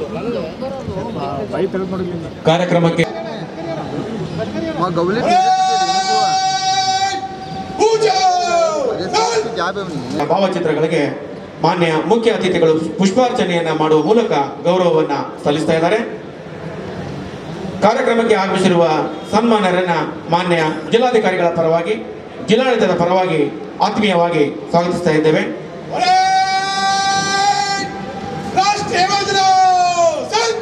ಕಾರ್ಯಕ್ರಮಕ್ಕೆ मग गवले ಜಾಬ್ ಭಾವಚಿತ್ರಗಳಿಗೆ ಮಾನ್ಯ ಮುಖ್ಯ ಅತಿಥಿಗಳು ಪುಷ್ಪಾರ್ಚನೆಯನ್ನ ಮಾಡುವ ಮೂಲಕ ಗೌರವವನ್ನ ಸಲ್ಲಿಸ್ತಾ ಇದ್ದಾರೆ ಕಾರ್ಯಕ್ರಮಕ್ಕೆ ಆಗಮಿಸಿರುವ ಸನ್ಮಾನರನ್ನ ಮಾನ್ಯ ಜಿಲ್ಲಾಧಿಕಾರಿಗಳ ಪರವಾಗಿ ಜಿಲ್ಲಾಡಳಿತದ ಪರವಾಗಿ ಆತ್ಮೀಯವಾಗಿ ಸ್ವಾಗತಿಸ್ತಾ ಇದ್ದೇವೆ ರಾಷ್ಟ್ರೀಯ ಯೋಜನಾ ಸಂ-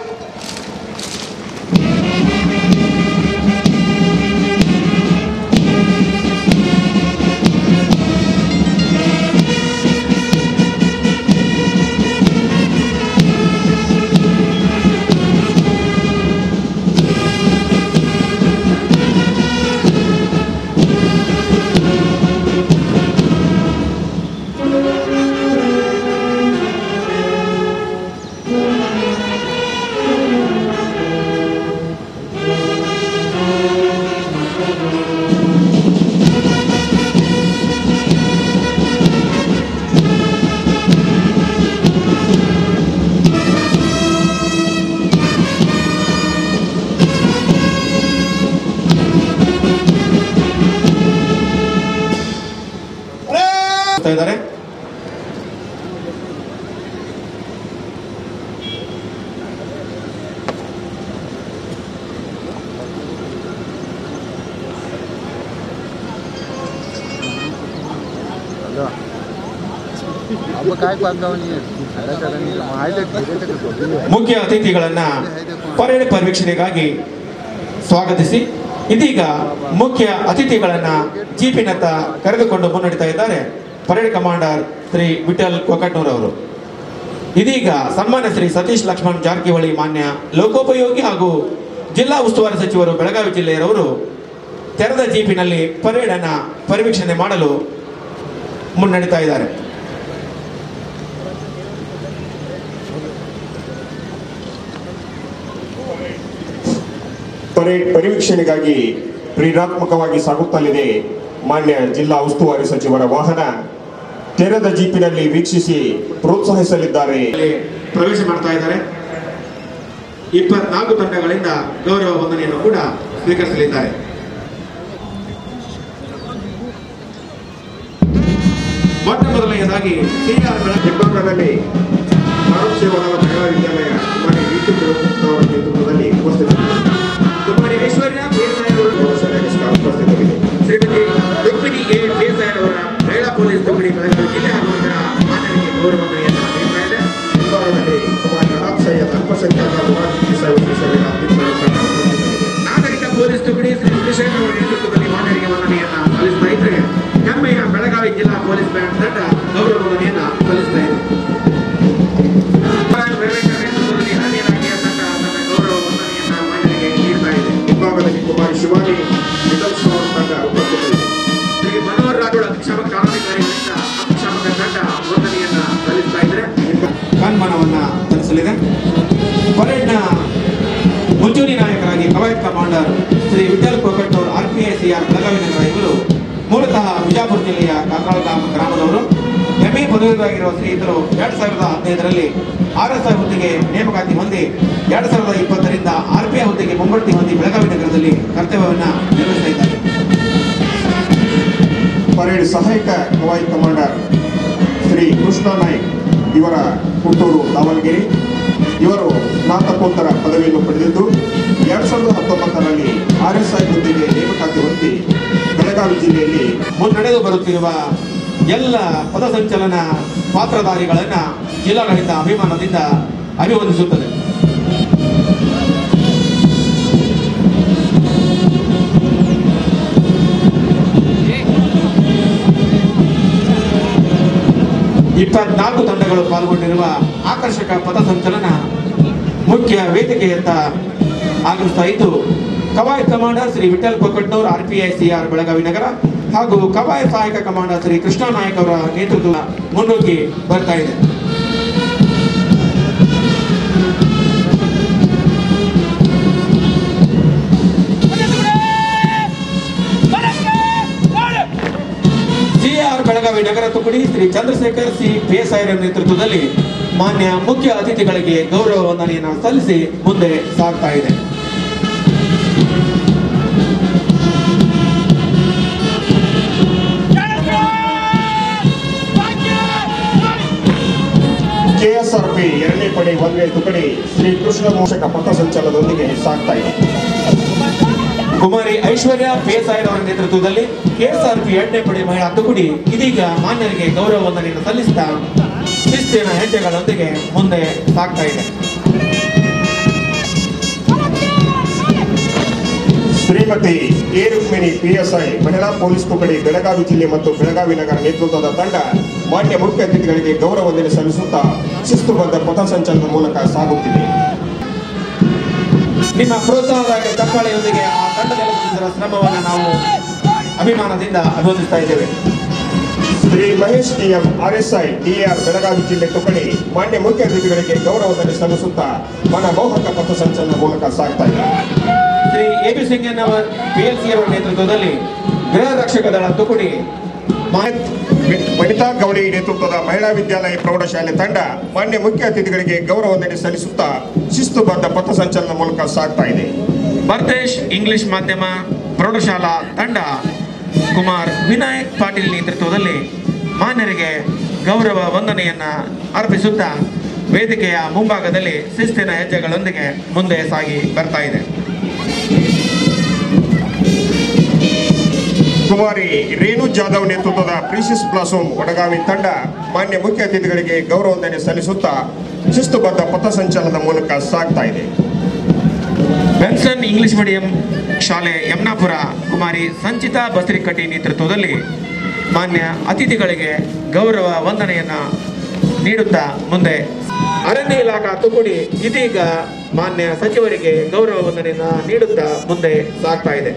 ಮಾಡ್ತಾ ಇದ್ದಾರೆ अब काय बांधवणी ಮುಖ್ಯ ಅತಿಥಿಗಳನ್ನ ಪರೇಡ್ ಪರಿವೀಕ್ಷಣೆಗಾಗಿ ಸ್ವಾಗತಿಸಿ ಇದೀಗ ಮುಖ್ಯ ಅತಿಥಿಗಳನ್ನ ಜೀಪಿನತ್ತ ಕರೆದುಕೊಂಡು ಮುನ್ನಡೆತಾ ಇದ್ದಾರೆ ಪರೇಡ್ ಕಮಾಂಡರ್ ಶ್ರೀ ವಿಠಲ್ ಕೊಕಟ್ನೂರ್ ಅವರು ಇದೀಗ ಸನ್ಮಾನ್ಯ ಶ್ರೀ ಸತೀಶ್ ಲಕ್ಷ್ಮಣ್ ಜಾರಕಿಹೊಳಿ ಮಾನ್ಯ ಲೋಕೋಪಯೋಗಿ ಹಾಗೂ ಜಿಲ್ಲಾ ಉಸ್ತುವಾರಿ ಸಚಿವರು ಬೆಳಗಾವಿ ಜಿಲ್ಲೆಯರವರು ತೆರೆದ ಜೀಪಿನಲ್ಲಿ ಪರೇಡ್ ಅನ್ನ ಪರಿವೀಕ್ಷಣೆ ಮಾಡಲು ಮುನ್ನಡೆತಾ ಇದ್ದಾರೆ ಪರೇಡ್ ಪರಿವೀಕ್ಷಣೆಗಾಗಿ ಪ್ರೇರಣಾತ್ಮಕವಾಗಿ ಸಾಗುತ್ತಲಿದೆ ಮಾನ್ಯ ಜಿಲ್ಲಾ ಉಸ್ತುವಾರಿ ಸಚಿವರ ವಾಹನ ತೆರೆದ ಜೀಪಿನಲ್ಲಿ ವೀಕ್ಷಿಸಿ ಪ್ರೋತ್ಸಾಹಿಸಲಿದ್ದಾರೆ ಇಲ್ಲಿ ಪ್ರವೇಶ ಮಾಡ್ತಾ ಇದ್ದಾರೆ ಇಪ್ಪತ್ನಾಲ್ಕು ತಂಡಗಳಿಂದ ಗೌರವ ವಂದನೆಯನ್ನು ಕೂಡ ಸ್ವೀಕರಿಸಲಿದ್ದಾರೆ ಮೊಟ್ಟ ಮೊದಲನೆಯದಾಗಿ ಸಿಆರ್ ಬೆಳಗ್ಗೆ ಹಿಂಭಾಗದಲ್ಲಿ ಭಾರತ ಸೇವಾದಳ ಮಹಿಳಾ ವಿದ್ಯಾಲಯ ಕುಮಾರಿ ರೀತಿ ಅವರ ನೇತೃತ್ವದಲ್ಲಿ ಉಪಸ್ಥಿತರಿದ್ದಾರೆ ಕುಮಾರಿ ಐಶ್ವರ್ಯ ಬೇಸಾಯವರು ಉಪಸ್ಥಿತರಿದೆ ಶ್ರೀಮತಿ ರುಕ್ಮಿಣಿ ಎ ಬೇಸಾಯರವರ ಮಹಿಳಾ ಪೊಲೀಸ್ ತುಕಡಿ ಬೆಳಗಾವಿ ಜಿಲ್ಲೆ ಹಾಗೂ ಇದರ ಮಾನವೀಯ ಗೌರವ ವಂದನೆಯನ್ನು ನೀಡ್ತಾ ಇದೆ ಹಿಂಭಾಗದಲ್ಲಿ ಕುಮಾರಿ ಅನಾಥ್ ಸೈಯದ್ ಅಲ್ಪಸಂಖ್ಯಾತ ಮುರಾರ್ಜಿ ಸೇವಾ ಸೇವೆಗಳ ಅಧ್ಯಕ್ಷರ ತಂಡ ಉಪಸ್ಥಿತರಿದೆ ನಾಗರಿಕ ಪೊಲೀಸ್ ತುಕಡಿ ಶ್ರೀ ಶ್ರೀಶೈಲ ಅವರ ನೇತೃತ್ವದಲ್ಲಿ ಮಾನವರಿಗೆ ವಂದನೆಯನ್ನ ಸಲ್ಲಿಸ್ತಾ ಇದ್ರೆ ಹೆಮ್ಮೆಯ ಬೆಳಗಾವಿ ಜಿಲ್ಲಾ ಪೊಲೀಸ್ ಬ್ಯಾಂಡ್ ತಂಡ ಗೌರವ ವಂದನೆಯನ್ನ ಸಲ್ಲಿಸ್ತಾ ಇದೆ ಪ್ರೈವೇಟ್ ನೇತೃತ್ವದಲ್ಲಿ ಹರಿಯರಾಗಿಯ ತಂಡ ತನ್ನ ಗೌರವ ವಂದನೆಯನ್ನ ಮಾನವರಿಗೆ ನೀಡ್ತಾ ಇದೆ ಹಿಂಭಾಗದಲ್ಲಿ ಕುಮಾರಿ ಶಿವಾನಿ ಮಿಡಲ್ಸ್ ಅವರ ತಂಡ ಉಪಸ್ಥಿತರಿದೆ ಶ್ರೀ ಮನೋಹರ್ ರಾಠೋಡ್ ಅಗ್ನಿಶಾಮಕ ಕಾನೂನಿಗಾರಿಗಳಿಂದ ಅಗ್ನಿಶಾಮಕ ತಂಡ ವಂದನೆಯನ್ನ ಸಲ್ಲಿಸ್ತಾ ಇದ್ರೆ ಸನ್ಮಾನವನ್ನ ಸಲ್ಲಿಸಲಿದೆ ಪರೇಡ್ನ ಮುಂಚೂಣಿ ನಾಯಕರಾಗಿ ಕವಾಯತ್ commander Shri Vittal Kokatnur R P I C R Belagavi ನಗರ ಇವರು ಮೂಲತಃ ವಿಜಾಪುರ ಜಿಲ್ಲೆಯ ಕಾಕಾಳ ಗ್ರಾಮ ಗ್ರಾಮದವರು ಎಂಎ ಪದವಿಯಾಗಿರುವ ಶ್ರೀಯುತರು ಎರಡ್ ಸಾವಿರದ ಹದಿನೈದರಲ್ಲಿ ಆರ್ ಎಸ್ ಐ ಹುದ್ದೆಗೆ ನೇಮಕಾತಿ ಹೊಂದಿ ಎರಡ್ ಸಾವಿರದ ಇಪ್ಪತ್ತರಿಂದ ಆರ್ ಪಿ ಐ ಹುದ್ದೆಗೆ ಮುಂಬಡ್ತಿ ಹೊಂದಿ ಬೆಳಗಾವಿ ನಗರದಲ್ಲಿ ಕರ್ತವ್ಯವನ್ನ ನಿರ್ವಹಿಸ್ತಾ ಇದ್ದಾರೆ ಪರೇಡ್ ಸಹಾಯಕ ಹವಾಯಿ ಕಮಾಂಡರ್ ಶ್ರೀ ಕೃಷ್ಣ ನಾಯ್ಕ್ ಇವರ ಹುಟ್ಟೂರು ದಾವಣಗೆರೆ ಇವರು ಸ್ನಾತಕೋತ್ತರ ಪದವಿಯನ್ನು ಪಡೆದಿದ್ದು ಎರಡ್ ಸಾವಿರದ ಹತ್ತೊಂಬತ್ತರಲ್ಲಿ ಆರ್ ಎಸ್ ಐ ಹುದ್ದೆಗೆ ನೇಮಕಾತಿ ಹೊಂದಿ ಬೆಳಗಾವಿ ಜಿಲ್ಲೆಯಲ್ಲಿ ಮುನ್ನಡೆದು ಬರುತ್ತಿರುವ ಎಲ್ಲ ಪದಸಂಚಲನ ಪಾತ್ರಧಾರಿಗಳನ್ನ ಜಿಲ್ಲಾಡಳಿತ ಅಭಿಮಾನದಿಂದ ಅಭಿವಂದಿಸುತ್ತದೆ ಇಪ್ಪತ್ನಾಲ್ಕು ತಂಡಗಳು ಪಾಲ್ಗೊಂಡಿರುವ ಆಕರ್ಷಕ ಪಥಸಂಚಲನ ಮುಖ್ಯ ವೇದಿಕೆಯತ್ತ ಆಗಮಿಸ್ತಾ ಇದ್ದು ಕವಾಯತ್ commander Shri Vittal Kokatnur R P I CR Belagavi ನಗರ ಹಾಗೂ ಕವಾಯತ್ ಸಹಾಯಕ ಕಮಾಂಡರ್ ಶ್ರೀ ಕೃಷ್ಣ ನಾಯಕ್ ಅವರ ನೇತೃತ್ವ ಮುನ್ನುಗ್ಗಿ ಬರ್ತಾ ಇದೆ ಸಿಆರ್ ಬೆಳಗಾವಿ ನಗರ ತುಕಡಿ ಶ್ರೀ ಚಂದ್ರಶೇಖರ್ ಸಿ ಬೇಸಾಯರ ನೇತೃತ್ವದಲ್ಲಿ ಮಾನ್ಯ ಮುಖ್ಯ ಅತಿಥಿಗಳಿಗೆ ಗೌರವ ವಂದನೆಯನ್ನು ಸಲ್ಲಿಸಿ ಮುಂದೆ ಸಾಗ್ತಾ ಇದೆ ಕೆಎಸ್ಆರ್ಪಿ ಎರಡನೇ ಪಡೆ ಒಂದನೇ ತುಕಡಿ ಶ್ರೀ ಕೃಷ್ಣ ಮೋಷಕ ಪಥಸಂಚಲನದೊಂದಿಗೆ ಸಾಗ್ತಾ ಇದೆ ಕುಮಾರಿ ಐಶ್ವರ್ಯ ಬೇಸಾಯರ್ ಅವರ ನೇತೃತ್ವದಲ್ಲಿ ಕೆಎಸ್ಆರ್ಪಿ ಎರಡನೇ ಪಡೆ ಮಹಿಳಾ ತುಕಡಿ ಇದೀಗ ಮಾನ್ಯರಿಗೆ ಗೌರವ ವಂದನೆಯನ್ನು ಸಲ್ಲಿಸ್ತಾ ಶಿಸ್ತಿನ ಹೆಜ್ಜೆಗಳೊಂದಿಗೆ ಮುಂದೆ ಸಾಗ್ತಾ ಇದೆ ಶ್ರೀಮತಿ ಎ ರುಕ್ಮಿಣಿ ಪಿಎಸ್ಐ ಮಹಿಳಾ ಪೊಲೀಸ್ ತುಕಡಿ ಬೆಳಗಾವಿ ಜಿಲ್ಲೆ ಮತ್ತು ಬೆಳಗಾವಿ ನಗರ ನೇತೃತ್ವದ ತಂಡ ಮಾನ್ಯ ಮುಖ್ಯ ಅತಿಥಿಗಳಿಗೆ ಗೌರವ ವಂದನೆ ಸಲ್ಲಿಸುತ್ತಾ ಶಿಸ್ತುಬದ್ಧ ಪಥಸಂಚಲನದ ಮೂಲಕ ಸಾಗುತ್ತಿದೆ ನಿಮ್ಮ ಪ್ರೋತ್ಸಾಹದ ಚಪ್ಪಾಳೆಯೊಂದಿಗೆ ಆ ತಂಡದ ಸದಸ್ಯರ ಶ್ರಮವನ್ನು ನಾವು ಅಭಿಮಾನದಿಂದ ಅಭಿವಂದಿಸ್ತಾ ಇದ್ದೇವೆ Shri Mahesh TM RSI DR Belagavi ಜಿಲ್ಲೆ ತುಕಡಿ ಮಾನ್ಯ ಮುಖ್ಯ ಅತಿಥಿಗಳಿಗೆ ಗೌರವ ವಂದನೆ ಸಲ್ಲಿಸುತ್ತಾ ಮನಮೋಹಕ ಪಥಸಂಚಲನದ ಮೂಲಕ ಸಾಗ್ತಾ ಇದೆ Shri A B Singannavar PLC ಅವರ ನೇತೃತ್ವದಲ್ಲಿ ಗೃಹ ರಕ್ಷಕ ದಳ ತುಕಡಿ ಮಾ- ವನಿತಾ ಗೌಡಿ ನೇತೃತ್ವದ ಮಹಿಳಾ ವಿದ್ಯಾಲಯ ಪ್ರೌಢಶಾಲೆ ತಂಡ ಮಾನ್ಯ ಮುಖ್ಯ ಅತಿಥಿಗಳಿಗೆ ಗೌರವ ವಂದನೆ ಸಲ್ಲಿಸುತ್ತಾ ಶಿಸ್ತುಬದ್ಧ ಪಥಸಂಚಲನ ಮೂಲಕ ಸಾಗ್ತಾ ಇದೆ ಭರ್ತೇಶ್ ಇಂಗ್ಲಿಷ್ ಮಾಧ್ಯಮ ಪ್ರೌಢಶಾಲಾ ತಂಡ ಕುಮಾರ್ ವಿನಾಯಕ್ ಪಾಟೀಲ್ ನೇತೃತ್ವದಲ್ಲಿ ಮಾನ್ಯರಿಗೆ ಗೌರವ ವಂದನೆಯನ್ನ ಅರ್ಪಿಸುತ್ತಾ ವೇದಿಕೆಯ ಮುಂಭಾಗದಲ್ಲಿ ಶಿಸ್ತಿನ ಹೆಜ್ಜೆಗಳೊಂದಿಗೆ ಮುಂದೆ ಸಾಗಿ ಬರ್ತಾ ಇದೆ ಕುಮಾರಿ ರೇಣು ಜಾಧವ್ ನೇತೃತ್ವದ ಪ್ರೀಸಿಸ್ ಬ್ಲಾಸೋಮ್ ವಡಗಾವಿ ತಂಡ ಮಾನ್ಯ ಮುಖ್ಯ ಅತಿಥಿಗಳಿಗೆ ಗೌರವ ವಂದನೆ ಸಲ್ಲಿಸುತ್ತಾ ಶಿಸ್ತುಬದ್ಧ ಪಥಸಂಚಲನದ ಮೂಲಕ ಸಾಗ್ತಾ ಇದೆ ಬೆನ್ಸನ್ ಇಂಗ್ಲಿಷ್ ಮೀಡಿಯಂ ಶಾಲೆ ಯಮ್ನಾಪುರ ಕುಮಾರಿ ಸಂಚಿತಾ ಬಸರಿಕಟ್ಟಿ ನೇತೃತ್ವದಲ್ಲಿ ಮಾನ್ಯ ಅತಿಥಿಗಳಿಗೆ ಗೌರವ ವಂದನೆಯನ್ನ ನೀಡುತ್ತಾ ಮುಂದೆ ಅರಣ್ಯ ಇಲಾಖಾ ತುಕುಡಿ ಇದೀಗ ಮಾನ್ಯ ಸಚಿವರಿಗೆ ಗೌರವ ವಂದನೆಯನ್ನ ನೀಡುತ್ತಾ ಮುಂದೆ ಸಾಗ್ತಾ ಇದೆ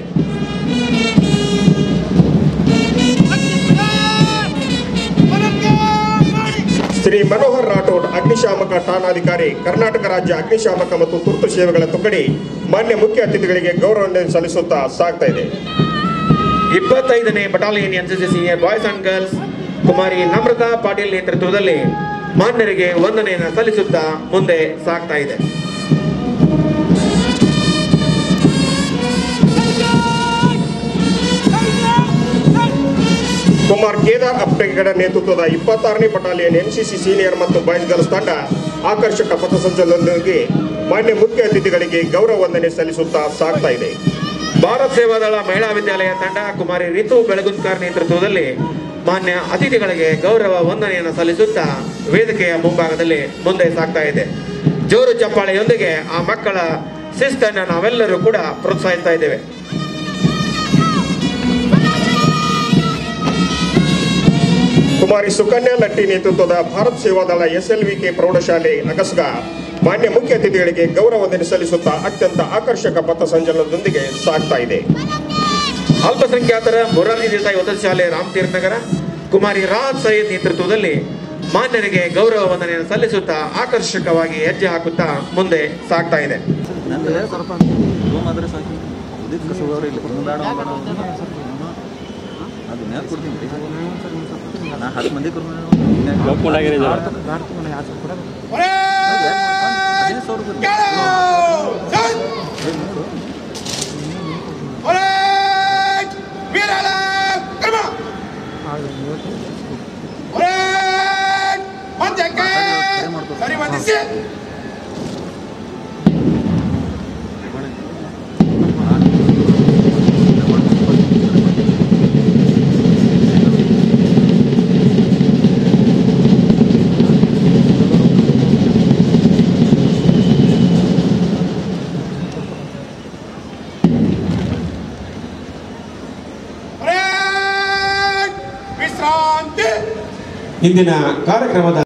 ಶ್ರೀ ಮನೋಹರ್ ರಾಠೋಡ್ ಅಗ್ನಿಶಾಮಕ ಠಾಣಾಧಿಕಾರಿ ಕರ್ನಾಟಕ ರಾಜ್ಯ ಅಗ್ನಿಶಾಮಕ ಮತ್ತು ತುರ್ತು ಸೇವೆಗಳ ತುಕಡಿ ಮಾನ್ಯ ಮುಖ್ಯ ಅತಿಥಿಗಳಿಗೆ ಗೌರವ ವಂದನೆ ಸಲ್ಲಿಸುತ್ತಾ ಸಾಗ್ತಾ ಇದೆ ಇಪ್ಪತ್ತೈದನೇ battalion NCC senior boys and girls Kumari Namrata Patil ನೇತೃತ್ವದಲ್ಲಿ ಮಾನ್ಯರಿಗೆ ವಂದನೆಯನ್ನು ಸಲ್ಲಿಸುತ್ತಾ ಮುಂದೆ ಸಾಗ್ತಾ ಇದೆ ಕುಮಾರ್ ಕೇದಾರ್ ಅಪ್ಪೆಗಡ ನೇತೃತ್ವದ ಇಪ್ಪತ್ತಾರನೇ ಬಟಾಲಿಯನ್ ಎನ್ಸಿಸಿ ಸೀನಿಯರ್ ಮತ್ತು ಬಾಯ್ಸ್ ಗರ್ಲ್ಸ್ ತಂಡ ಆಕರ್ಷಕ ಪಥಸಂಚಲನದೊಂದಿಗೆ ಮಾನ್ಯ ಮುಖ್ಯ ಅತಿಥಿಗಳಿಗೆ ಗೌರವ ವಂದನೆ ಸಲ್ಲಿಸುತ್ತಾ ಸಾಗ್ತಾ ಇದೆ ಭಾರತ್ ಸೇವಾದಳ ಮಹಿಳಾ ವಿದ್ಯಾಲಯ ತಂಡ ಕುಮಾರಿ ರಿತು ಬೆಳಗುಂದ್ಕರ್ ನೇತೃತ್ವದಲ್ಲಿ ಮಾನ್ಯ ಅತಿಥಿಗಳಿಗೆ ಗೌರವ ವಂದನೆಯನ್ನು ಸಲ್ಲಿಸುತ್ತಾ ವೇದಿಕೆಯ ಮುಂಭಾಗದಲ್ಲಿ ಮುಂದೆ ಸಾಗ್ತಾ ಇದೆ ಜೋರು ಚಪ್ಪಾಳೆಯೊಂದಿಗೆ ಆ ಮಕ್ಕಳ ಶಿಸ್ತನ್ನು ನಾವೆಲ್ಲರೂ ಕೂಡ ಪ್ರೋತ್ಸಾಹಿಸ್ತಾ ಇದ್ದೇವೆ ಕುಮಾರಿ ಸುಕನ್ಯಾ ಲಟ್ಟಿ ನೇತೃತ್ವದ ಭಾರತ್ ಸೇವಾದಳ ಎಸ್ಎಲ್ವಿಕೆ ಪ್ರೌಢಶಾಲೆ ಅಗಸ್ಗ ಮಾನ್ಯ ಮುಖ್ಯ ಅತಿಥಿಗಳಿಗೆ ಗೌರವ ವಂದನೆ ಸಲ್ಲಿಸುತ್ತಾ ಅತ್ಯಂತ ಆಕರ್ಷಕ ಪಥಸಂಚಲನದೊಂದಿಗೆ ಸಾಗ್ತಾ ಇದೆ ಅಲ್ಪಸಂಖ್ಯಾತರ ಮೊರಾರ್ಜಿ ದೇಸಾಯಿ ವಸತಿ ಶಾಲೆ ರಾಮತೀರ್ಥ ನಗರ ಕುಮಾರಿ ರಾಹತ್ ಸೈಯದ್ ನೇತೃತ್ವದಲ್ಲಿ ಮಾನ್ಯರಿಗೆ ಗೌರವ ವಂದನೆಯನ್ನು ಸಲ್ಲಿಸುತ್ತಾ ಆಕರ್ಷಕವಾಗಿ ಹೆಜ್ಜೆ ಹಾಕುತ್ತಾ ಮುಂದೆ ಸಾಗ್ತಾ ಇದೆ ನಂದು ಸ್ವಲ್ಪ ರೂಮ್ ಆದ್ರೆ ಸಾಕು ಇದಕ್ಕೆ ಸುಗರ್ ಇಲ್ಲ ಬೇಡ ಬೇಡ ಅದು ಮ್ಯಾಗ ಕೊಡ್ತೀನಿ ನಾ ಹತ್ತು ಮಂದಿ ಹದಿನೈದು ಸಾವಿರ ರೂಪಾಯಿ ಸರಿ ಬಂದಿಸಿ ವಿಶ್ರಾಂತಿ ಇಂದಿನ ಕಾರ್ಯಕ್ರಮದ